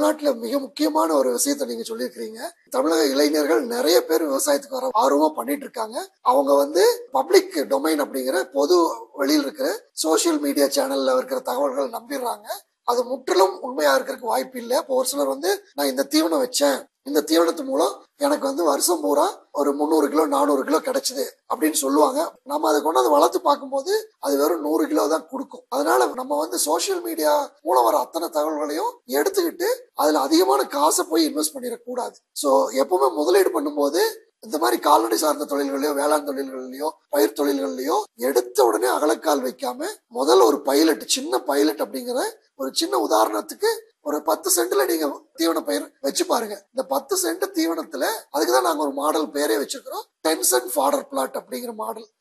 தமிழ்நாட்டுல மிக முக்கியமான ஒரு விஷயத்தை நீங்க சொல்லியிருக்கிறீங்க தமிழக இளைஞர்கள் நிறைய பேர் விவசாயத்துக்கு வர ஆர்வமா பண்ணிட்டு இருக்காங்க அவங்க வந்து பப்ளிக் டொமைன் அப்படிங்கிற பொது வெளியில் இருக்கிற சோசியல் மீடியா சேனல்ல இருக்கிற தகவல்கள் நம்பிடுறாங்க அது முற்றிலும் உண்மையா இருக்கிறதுக்கு வாய்ப்பு இல்லை இப்போ ஒரு சிலர் வந்து நான் இந்த தீவனம் வச்சேன் இந்த தீவனத்து மூலம் எனக்கு வந்து வருஷம் பூரா ஒரு முந்நூறு கிலோ நானூறு கிலோ கிடைச்சது அப்படின்னு சொல்லுவாங்க நம்ம அதை கொண்டாந்து வளர்த்து பார்க்கும்போது அது வெறும் நூறு கிலோ தான் கொடுக்கும் அதனால நம்ம வந்து சோசியல் மீடியா மூலம் வர அத்தனை தகவல்களையும் எடுத்துக்கிட்டு அதுல அதிகமான காசை போய் இன்வெஸ்ட் பண்ணிடக்கூடாது ஸோ எப்பவுமே முதலீடு பண்ணும்போது இந்த மாதிரி கால்நடை சார்ந்த தொழில்களையோ வேளாண் தொழில்கள்லயோ பயிர் தொழில்கள்லயோ எடுத்த உடனே அகலக்கால் வைக்காம முதல்ல ஒரு பைலட் சின்ன பைலட் அப்படிங்கிற ஒரு சின்ன உதாரணத்துக்கு ஒரு பத்து சென்ட்ல நீங்க தீவன பயிர் வச்சு பாருங்க இந்த பத்து சென்ட் தீவனத்துல அதுக்கு தான் நாங்க ஒரு மாடல் பேரே வச்சிருக்கிறோம் டென் சென்ட் ஃபாடர் பிளாட் அப்படிங்கிற மாடல்